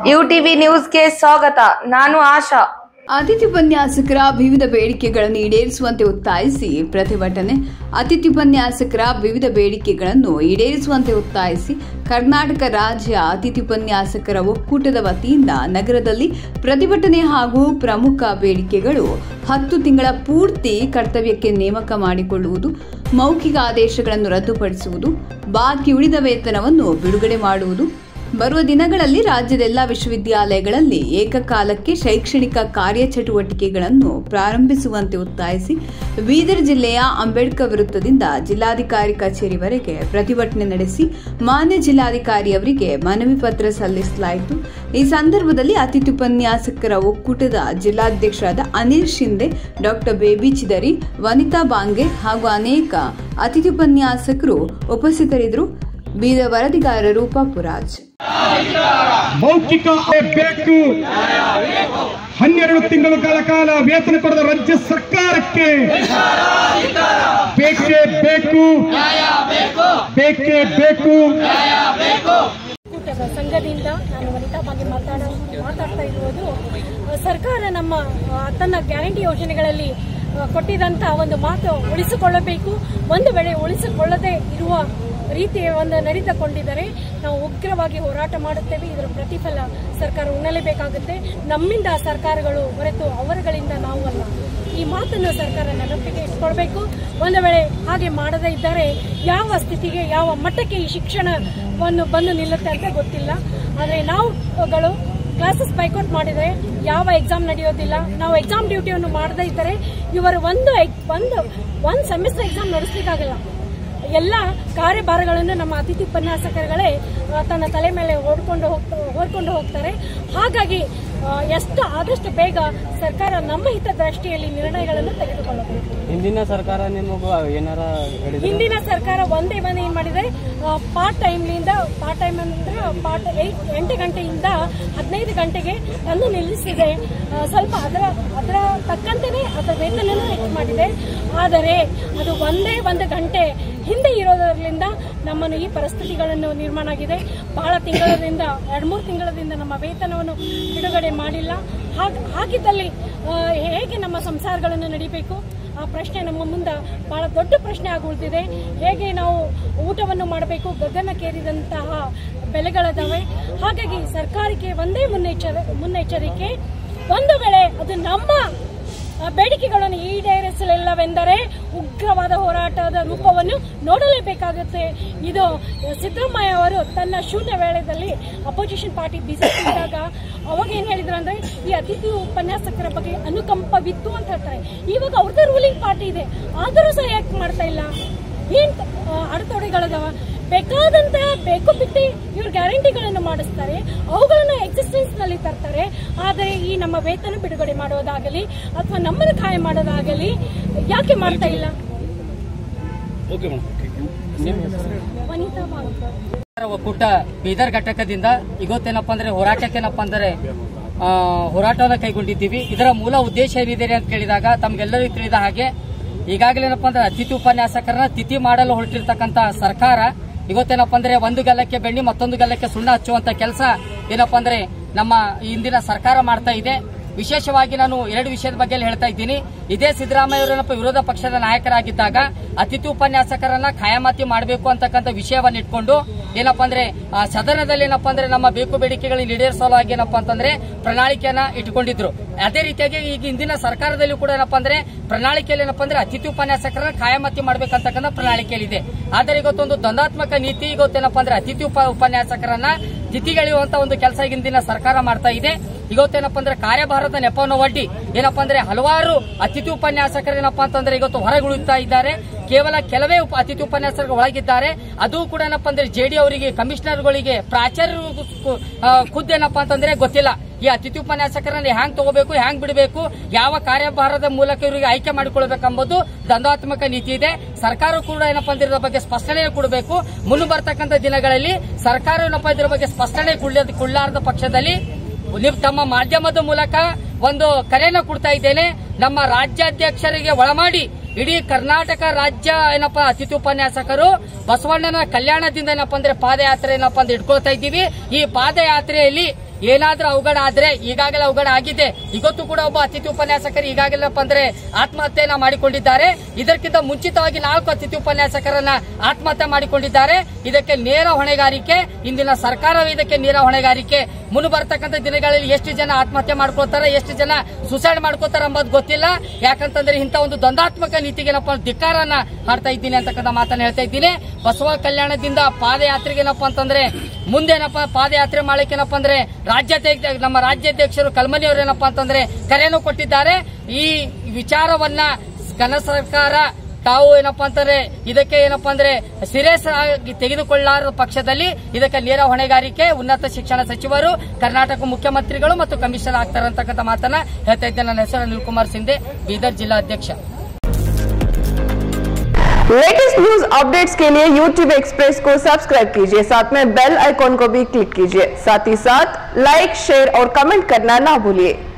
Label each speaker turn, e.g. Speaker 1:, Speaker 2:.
Speaker 1: you TV ನ್ಯೂಸ್ಗೆ ಸ್ವಾಗತ ನಾನು ಆಶಾ
Speaker 2: ಅತಿಥಿ ಉಪನ್ಯಾಸಕರ ವಿವಿಧ ಬೇಡಿಕೆಗಳನ್ನು ಈಡೇರಿಸುವಂತೆ ಒತ್ತಾಯಿಸಿ ಪ್ರತಿಭಟನೆ ಅತಿಥಿ ಉಪನ್ಯಾಸಕರ ವಿವಿಧ ಬೇಡಿಕೆಗಳನ್ನು ಈಡೇರಿಸುವಂತೆ ಒತ್ತಾಯಿಸಿ ಕರ್ನಾಟಕ ರಾಜ್ಯ ಅತಿಥಿ ಉಪನ್ಯಾಸಕರ ಒಕ್ಕೂಟದ ವತಿಯಿಂದ ನಗರದಲ್ಲಿ ಪ್ರತಿಭಟನೆ ಹಾಗೂ ಪ್ರಮುಖ ಬೇಡಿಕೆಗಳು ಹತ್ತು ತಿಂಗಳ ಪೂರ್ತಿ ಕರ್ತವ್ಯಕ್ಕೆ ನೇಮಕ ಮಾಡಿಕೊಳ್ಳುವುದು ಮೌಖಿಕ ಆದೇಶಗಳನ್ನು ರದ್ದುಪಡಿಸುವುದು ಬಾಕಿ ಉಳಿದ ವೇತನವನ್ನು ಬಿಡುಗಡೆ ಮಾಡುವುದು ಬರುವ ದಿನಗಳಲ್ಲಿ ರಾಜ್ಯದ ಎಲ್ಲ ವಿಶ್ವವಿದ್ಯಾಲಯಗಳಲ್ಲಿ ಏಕಕಾಲಕ್ಕೆ ಶೈಕ್ಷಣಿಕ ಕಾರ್ಯಚಟುವಟಿಕೆಗಳನ್ನು ಪ್ರಾರಂಭಿಸುವಂತೆ ಒತ್ತಾಯಿಸಿ ಬೀದರ್ ಜಿಲ್ಲೆಯ ಅಂಬೇಡ್ಕರ್ ವೃತ್ತದಿಂದ ಜಿಲ್ಲಾಧಿಕಾರಿ ಕಚೇರಿವರೆಗೆ ಪ್ರತಿಭಟನೆ ನಡೆಸಿ ಮಾನ್ಯ ಜಿಲ್ಲಾಧಿಕಾರಿ ಅವರಿಗೆ ಮನವಿ ಪತ್ರ ಸಲ್ಲಿಸಲಾಯಿತು ಈ ಸಂದರ್ಭದಲ್ಲಿ ಅತಿಥಿ ಉಪನ್ಯಾಸಕರ ಒಕ್ಕೂಟದ ಜಿಲ್ಲಾಧ್ಯಕ್ಷರಾದ ಅನಿಲ್ ಶಿಂದೆ ಡಾಕ್ಟರ್ ಬೇಬಿ ಚಿದರಿ ವನಿತಾ ಬಾಂಗೆ ಹಾಗೂ ಅನೇಕ ಅತಿಥಿ ಉಪನ್ಯಾಸಕರು ಉಪಸ್ಥಿತರಿದ್ದರು ಬೀದರ್ ವರದಿಗಾರ ರೂಪಾ ಪುರಾಜ್
Speaker 3: ಮೌಖಿಕ ಬೇಕು ಹನ್ನೆರಡು ತಿಂಗಳುಗಳ ಕಾಲ ವೇತನ ಕೊಡದ ರಾಜ್ಯ ಸರ್ಕಾರಕ್ಕೆ ಬೇಕೇ ಬೇಕು ಬೇಕೇ ಬೇಕು
Speaker 4: ಒಕ್ಕೂಟದ ಸಂಘದಿಂದ ನಾನು ವನಿತಾ ಬಗ್ಗೆ ಮಾತಾಡ ಮಾತಾಡ್ತಾ ಇರುವುದು ಸರ್ಕಾರ ನಮ್ಮ ಆ, ತನ್ನ ಗ್ಯಾರಂಟಿ ಯೋಜನೆಗಳಲ್ಲಿ ಆ, ಕೊಟ್ಟಿದಂತ ಒಂದು ಮಾತು ಉಳಿಸಿಕೊಳ್ಳಬೇಕು ಒಂದು ವೇಳೆ ಉಳಿಸಿಕೊಳ್ಳದೆ ಇರುವ ರೀತಿ ಒಂದು ನಡೆದುಕೊಂಡಿದ್ದರೆ ನಾವು ಉಗ್ರವಾಗಿ ಹೋರಾಟ ಮಾಡುತ್ತೇವೆ ಇದರ ಪ್ರತಿಫಲ ಸರ್ಕಾರ ಉಣ್ಣಲೇಬೇಕಾಗುತ್ತೆ ನಮ್ಮಿಂದ ಸರ್ಕಾರಗಳು ಹೊರತು ಅವರುಗಳಿಂದ ನಾವು ಅಲ್ಲ ಈ ಮಾತನ್ನು ಸರ್ಕಾರ ನೆನಪಿಗೆ ಇಟ್ಕೊಳ್ಬೇಕು ಒಂದು ವೇಳೆ ಹಾಗೆ ಮಾಡದೇ ಇದ್ದರೆ ಯಾವ ಸ್ಥಿತಿಗೆ ಯಾವ ಮಟ್ಟಕ್ಕೆ ಈ ಶಿಕ್ಷಣವನ್ನು ಬಂದು ನಿಲ್ಲುತ್ತೆ ಅಂತ ಗೊತ್ತಿಲ್ಲ ಆದರೆ ನಾವುಗಳು ಕ್ಲಾಸಸ್ ಬೈಕೌಟ್ ಮಾಡಿದರೆ ಯಾವ ಎಕ್ಸಾಮ್ ನಡೆಯೋದಿಲ್ಲ ನಾವು ಎಕ್ಸಾಮ್ ಡ್ಯೂಟಿಯನ್ನು ಮಾಡದೇ ಇದ್ದರೆ ಇವರು ಒಂದು ಎಕ್- ಒಂದು ಒಂದು ಸೆಮಿಸ್ಟರ್ ಎಕ್ಸಾಮ್ ನಡೆಸಲಿಕ್ಕಾಗಲ್ಲ ಎಲ್ಲ ಕಾರ್ಯಭಾರಗಳನ್ನು ನಮ್ಮ ಅತಿಥಿ ಉಪನ್ಯಾಸಕರುಗಳೇ ಆ, ತನ್ನ ತಲೆ ಮೇಲೆ ಹೊಡ್ಕೊಂಡು ಹೋಗ್ತಾ ಹೊರ್ಕೊಂಡು ಹೋಗ್ತಾರೆ ಹಾಗಾಗಿ ಆ, ಎಷ್ಟು ಆದಷ್ಟು ಬೇಗ ಸರ್ಕಾರ ನಮ್ಮ ಹಿತದೃಷ್ಟಿಯಲ್ಲಿ ನಿರ್ಣಯಗಳನ್ನು ತೆಗೆದುಕೊಳ್ಳಬೇಕು
Speaker 5: ಹಿಂದಿನ ಸರ್ಕಾರ ನಿಮಗೂ ಏನಾರ ಹೇಳಿದ್ರು
Speaker 4: ಹಿಂದಿನ ಸರ್ಕಾರ ಒಂದೇ ಮನೆ ಏನ್ ಮಾಡಿದೆ ಪಾರ್ಟ್ ಟೈಮ್ನಿಂದ ಪಾರ್ಟ್ ಟೈಮ್ ಅಂದ್ರೆ ಪಾರ್ಟ್ ಏಟ್ ಎಂಟು ಗಂಟೆಯಿಂದ ಹದಿನೈದು ಗಂಟೆಗೆ ತಂದು ನಿಲ್ಲಿಸಿದೆ ಆ, ಸ್ವಲ್ಪ ಅದರ ಅದರ ತಕ್ಕಂತೆಯೇ ಅದರ ವೇತನ ಹೆಚ್ಚು ಮಾಡಿದೆ ಆದರೆ ಅದು ಒಂದೇ ಒಂದು ಗಂಟೆ ಹಿಂದೆ ಇರೋದರಿಂದ ನಮ್ಮನ್ನು ಈ ಪರಿಸ್ಥಿತಿಗಳನ್ನು ನಿರ್ಮಾಣ ಆಗಿದೆ ಬಹಳ ತಿಂಗಳದಿಂದ ಎರಡು ಮೂರು ತಿಂಗಳದಿಂದ ನಮ್ಮ ವೇತನವನ್ನು ಬಿಡುಗಡೆ ಮಾಡಿಲ್ಲ ಹಾಗ್- ಹಾಗಿದ್ದಲ್ಲಿ ಆ, ಹೇಗೆ ನಮ್ಮ ಸಂಸಾರಗಳನ್ನು ನಡಿಬೇಕು ಆ ಪ್ರಶ್ನೆ ನಮ್ಮ ಮುಂದೆ ಬಹಳ ದೊಡ್ಡ ಪ್ರಶ್ನೆ ಆಗಿ ಉಳಿದಿದೆ ಹೇಗೆ ನಾವು ಊಟವನ್ನು ಮಾಡಬೇಕು ಗಗನಕ್ಕೇರಿದಂತಹ ಬೆಲೆಗಳದಾವೆ ಹಾಗಾಗಿ ಸರ್ಕಾರಕ್ಕೆ ಒಂದೇ ಮುನ್ನೆಚ್ಚರ ಮುನ್ನೆಚ್ಚರಿಕೆ ಒಂದು ವೇಳೆ ಅದು ನಮ್ಮ ಆ, ಬೇಡಿಕೆಗಳನ್ನು ಈಡೇರಿಸಲಿಲ್ಲವೆಂದರೆ ಉಗ್ರವಾದ ಹೋರಾಟದ ರೂಪವನ್ನು ನೋಡಲೇಬೇಕಾಗುತ್ತೆ ಇದು ಸಿದ್ದರಾಮಯ್ಯ ಅವರು ತನ್ನ ಶೂನ್ಯ ವೇಳೆಯಲ್ಲಿ ಅಪೋಸಿಷನ್ ಪಾರ್ಟಿ ಬಿಜೆಪಿ ಇದ್ದಾಗ ಅವಾಗ ಏನ್ ಹೇಳಿದ್ರು ಅಂದ್ರೆ ಈ ಅತಿಥಿ ಉಪನ್ಯಾಸಕರ ಬಗ್ಗೆ ಅನುಕಂಪವಿತ್ತು ಅಂತ ಹೇಳ್ತಾರೆ ಇವಾಗ ಅವ್ರದ್ದೇ ರೂಲಿಂಗ್ ಪಾರ್ಟಿ ಇದೆ ಆದರೂ ಸಹ ಯಾಕೆ ಮಾಡ್ತಾ ಇಲ್ಲ ಏನ್ ಆ, ಅಡೆತಡೆಗಳದಾವ ಬೇಕಾದಂತಹ ಬೇಕು ಬಿಟ್ಟು ಇವ್ರು ಗ್ಯಾರಂಟಿಗಳನ್ನು ಮಾಡಿಸ್ತಾರೆ ಅವುಗಳನ್ನು ಎಕ್ಸಿಸ್ಟೆನ್ಸ್ ನಲ್ಲಿ ತರ್ತಾರೆ ಆದರೆ ಈ ನಮ್ಮ ವೇತನ ಬಿಡುಗಡೆ ಮಾಡೋದಾಗಲಿ ಅಥವಾ ನಮ್ಮನ್ನು ಖಾಯ ಮಾಡೋದಾಗಲಿ ಯಾಕೆ ಮಾಡ್ತಾ ಇಲ್ಲ
Speaker 5: ನಿಮ್ಮ ಹೆಸರು
Speaker 4: ವನಿತಾ ಭಾಗವತ್
Speaker 6: ಒಕ್ಕೂಟ ಬೀದರ್ ಘಟಕದಿಂದ ಇವತ್ತೇನಪ್ಪ ಅಂದ್ರೆ ಹೋರಾಟಕ್ಕೇನಪ್ಪ ಅಂದ್ರೆ ಆ, ಹೋರಾಟವನ್ನು ಕೈಗೊಂಡಿದ್ದೀವಿ ಇದರ ಮೂಲ ಉದ್ದೇಶ ಏನಿದೆ ಅಂತ ಕೇಳಿದಾಗ ತಮ್ಗೆಲ್ಲರಿಗೂ ತಿಳಿದ ಹಾಗೆ ಈಗಾಗಲೇ ಏನಪ್ಪ ಅಂದ್ರೆ ಅತಿಥಿ ಉಪನ್ಯಾಸಕರನ್ನ ತಿಥಿ ಮಾಡಲು ಹೊರಟಿರ್ತಕ್ಕಂತ ಸರ್ಕಾರ ಇವತ್ತೇನಪ್ಪ ಅಂದ್ರೆ ಒಂದು ಗಲ್ಲಕ್ಕೆ ಬೆಣ್ಣಿ ಮತ್ತೊಂದು ಗಲ್ಲಕ್ಕೆ ಸುಣ್ಣ ಹಚ್ಚುವಂತ ಕೆಲಸ ಏನಪ್ಪ ಅಂದ್ರೆ ನಮ್ಮ ಇಂದಿನ ಸರ್ಕಾರ ಮಾಡ್ತಾ ಇದೆ ವಿಶೇಷವಾಗಿ ನಾನು ಎರಡು ವಿಷಯದ ಬಗ್ಗೆ ಹೇಳ್ತಾ ಇದ್ದೀನಿ ಇದೇ ಸಿದ್ದರಾಮಯ್ಯ ಅವರೇನಪ್ಪ ವಿರೋಧ ಪಕ್ಷದ ನಾಯಕರಾಗಿದ್ದಾಗ ಅತಿಥಿ ಉಪನ್ಯಾಸಕರನ್ನ ಖಾಯಮಾತಿ ಮಾಡಬೇಕು ಅಂತಕ್ಕಂಥ ವಿಷಯವನ್ನ ಇಟ್ಕೊಂಡು ಏನಪ್ಪಾ ಅಂದ್ರೆ ಆ, ಸದನದಲ್ಲಿ ಏನಪ್ಪಾ ಅಂದ್ರೆ ನಮ್ಮ ಬೇಕು ಬೇಡಿಕೆಗಳನ್ನ ಈಡೇರಿಸಲುವಾಗಿ ಏನಪ್ಪಾ ಅಂತಂದ್ರೆ ಪ್ರಣಾಳಿಕೆಯನ್ನ ಇಟ್ಕೊಂಡಿದ್ರು ಅದೇ ರೀತಿಯಾಗಿ ಈಗ ಇಂದಿನ ಸರ್ಕಾರದಲ್ಲಿ ಕೂಡ ಏನಪ್ಪಾ ಅಂದ್ರೆ ಪ್ರಣಾಳಿಕೆಯಲ್ಲಿ ಏನಪ್ಪಾ ಅಂದ್ರೆ ಅತಿಥಿ ಉಪನ್ಯಾಸಕರನ್ನ ಖಾಯಮಾತಿ ಮಾಡ್ಬೇಕಂತಕ್ಕಂಥ ಪ್ರಣಾಳಿಕೆಯಲ್ಲಿದೆ ಆದರೆ ಇವತ್ತೊಂದು ದ್ವಂದ್ವಾತ್ಮಕ ನೀತಿ ಇವತ್ತೇನಪ್ಪಾ ಅಂದ್ರೆ ಅತಿಥಿ ಉಪ ಉಪನ್ಯಾಸಕರನ್ನ ತಿಥಿಗೆಳೆಯುವಂತ ಒಂದು ಕೆಲಸ ಇಂದಿನ ಸರ್ಕಾರ ಮಾಡ್ತಾ ಇದೆ ಇವತ್ತೇನಪ್ಪ ಅಂದ್ರೆ ಕಾರ್ಯಭಾರದ ನೆಪವನ್ನು ಒಡ್ಡಿ ಏನಪ್ಪಾ ಅಂದ್ರೆ ಹಲವಾರು ಅತಿಥಿ ಉಪನ್ಯಾಸಕರು ಏನಪ್ಪಾ ಅಂತಂದ್ರೆ ಇವತ್ತು ಹೊರಗುಳಿತಾ ಇದ್ದಾರೆ ಕೇವಲ ಕೆಲವೇ ಉಪ ಅತಿಥಿ ಉಪನ್ಯಾಸಕರು ಒಳಗಿದ್ದಾರೆ ಅದು ಕೂಡ ಏನಪ್ಪಾ ಅಂದ್ರೆ ಜೆಡಿ ಅವರಿಗೆ ಕಮಿಷನರ್ಗಳಿಗೆ ಪ್ರಾಚಾರ್ಯರಿಗೂ ಕು- ಆ, ಖುದ್ದು ಏನಪ್ಪಾ ಅಂತಂದ್ರೆ ಗೊತ್ತಿಲ್ಲ ಈ ಅತಿಥಿ ಉಪನ್ಯಾಸಕರನ್ನ ಹ್ಯಾಂಗ್ ತಗೋಬೇಕು ಹ್ಯಾಂಗ್ ಬಿಡಬೇಕು ಯಾವ ಕಾರ್ಯಭಾರದ ಮೂಲಕ ಇವರಿಗೆ ಆಯ್ಕೆ ಮಾಡಿಕೊಳ್ಬೇಕೆಂಬುದು ದ್ವಂದ್ವಾತ್ಮಕ ನೀತಿ ಇದೆ ಸರ್ಕಾರ ಕೂಡ ಏನಪ್ಪಾ ಅಂದ್ರೆ ಇದರ ಬಗ್ಗೆ ಸ್ಪಷ್ಟನೆ ಕೊಡಬೇಕು ಮುನ್ನು ಬರ್ತಕ್ಕಂಥ ದಿನಗಳಲ್ಲಿ ಸರ್ಕಾರ ಏನಪ್ಪಾ ಇದರ ಬಗ್ಗೆ ಸ್ಪಷ್ಟನೆ ಕೊಡ್ಲಾರ್ದ ಕೊಡ್ಲಾರ್ದ ಪಕ್ಷದಲ್ಲಿ ನೀವು ತಮ್ಮ ಮಾಧ್ಯಮದ ಮೂಲಕ ಒಂದು ಕರೆಯನ್ನು ಕೊಡ್ತಾ ಇದ್ದೇನೆ ನಮ್ಮ ರಾಜ್ಯಾಧ್ಯಕ್ಷರಿಗೆ ಒಳಮಾಡಿ ಇಡೀ ಕರ್ನಾಟಕ ರಾಜ್ಯ ಏನಪ್ಪಾ ಅತಿಥಿ ಉಪನ್ಯಾಸಕರು ಬಸವಣ್ಣನ ಕಲ್ಯಾಣದಿಂದ ಏನಪ್ಪಾ ಅಂದ್ರೆ ಪಾದಯಾತ್ರೆ ಏನಪ್ಪಾ ಅಂದ್ರೆ ಇಟ್ಕೊಳ್ತಾ ಇದ್ದೀವಿ ಈ ಪಾದಯಾತ್ರೆಯಲ್ಲಿ ಏನಾದ್ರೂ ಅವಘಡ ಆದ್ರೆ ಈಗಾಗಲೇ ಅವಘಡ ಆಗಿದೆ ಇವತ್ತು ಕೂಡ ಒಬ್ಬ ಅತಿಥಿ ಉಪನ್ಯಾಸಕರು ಈಗಾಗಲೇಪ್ಪ ಅಂದ್ರೆ ಆತ್ಮಹತ್ಯೆಯನ್ನ ಮಾಡಿಕೊಂಡಿದ್ದಾರೆ ಇದಕ್ಕಿಂತ ಮುಂಚಿತವಾಗಿ ನಾಲ್ಕು ಅತಿಥಿ ಉಪನ್ಯಾಸಕರನ್ನ ಆತ್ಮಹತ್ಯೆ ಮಾಡಿಕೊಂಡಿದ್ದಾರೆ ಇದಕ್ಕೆ ನೇರ ಹೊಣೆಗಾರಿಕೆ ಇಂದಿನ ಸರ್ಕಾರವೇ ಇದಕ್ಕೆ ನೇರ ಹೊಣೆಗಾರಿಕೆ ಮುನ್ನು ಬರ್ತಕ್ಕಂಥ ದಿನಗಳಲ್ಲಿ ಎಷ್ಟು ಜನ ಆತ್ಮಹತ್ಯೆ ಮಾಡ್ಕೊಳ್ತಾರೆ ಎಷ್ಟು ಜನ ಸುಸೈಡ್ ಮಾಡ್ಕೋತಾರೆ ಎಂಬುದು ಗೊತ್ತಿಲ್ಲ ಯಾಕಂತಂದ್ರೆ ಇಂಥ ಒಂದು ದ್ವಂದಾತ್ಮಕ ನೀತಿಗೆ ಏನಪ್ಪ ಧಿಕ್ಕಾರನ್ನ ಮಾಡ್ತಾ ಇದ್ದೀನಿ ಅಂತಕ್ಕಂಥ ಮಾತನ್ನ ಹೇಳ್ತಾ ಇದ್ದೀನಿ ಬಸವ ಕಲ್ಯಾಣದಿಂದ ಪಾದಯಾತ್ರೆಗೆ ಏನಪ್ಪ ಅಂತಂದ್ರೆ ಮುಂದೇನಪ್ಪ ಪಾದಯಾತ್ರೆ ಮಾಡಲಿಕ್ಕೆ ಏನಪ್ಪ ಅಂದ್ರೆ ರಾಜ್ಯಾಧ್ಯಕ್ಷ ನಮ್ಮ ರಾಜ್ಯಾಧ್ಯಕ್ಷರು ಕಲ್ಮನಿ ಅವರು ಏನಪ್ಪ ಅಂತಂದ್ರೆ ಕರೆಯನ್ನು ಕೊಟ್ಟಿದ್ದಾರೆ ಈ ವಿಚಾರವನ್ನ ಕನ್ನಡ ಸರ್ಕಾರ ತಾವು ಏನಪ್ಪಾ ಅಂತಂದ್ರೆ ಇದಕ್ಕೆ ಏನಪ್ಪಾ ಅಂದ್ರೆ ಸೀರಿಯಸ್ ಆಗಿ ತೆಗೆದುಕೊಳ್ಳಾರ ಪಕ್ಷದಲ್ಲಿ ಇದಕ್ಕೆ ನೇರ ಹೊಣೆಗಾರಿಕೆ ಉನ್ನತ ಶಿಕ್ಷಣ ಸಚಿವರು ಕರ್ನಾಟಕ ಮುಖ್ಯಮಂತ್ರಿಗಳು ಮತ್ತು ಕಮಿಷನರ್ ಆಗ್ತಾರೆ ಅಂತಕ್ಕಂಥ ಮಾತನ್ನ ಹೇಳ್ತಾ ಇದ್ದೇನೆ ನನ್ನ ಹೆಸರು ಅನಿಲ್ ಕುಮಾರ್ ಸಿಂಧೆ ಬೀದರ್ ಜಿಲ್ಲಾಧ್ಯಕ್ಷ
Speaker 1: लेटेस्ट न्यूज अपडेट्स के लिए YouTube एक्सप्रेस को सब्सक्राइब कीजिए साथ में बेल आइकॉन को भी क्लिक कीजिए साथ ही साथ लाइक शेयर और कमेंट करना ना भूलिए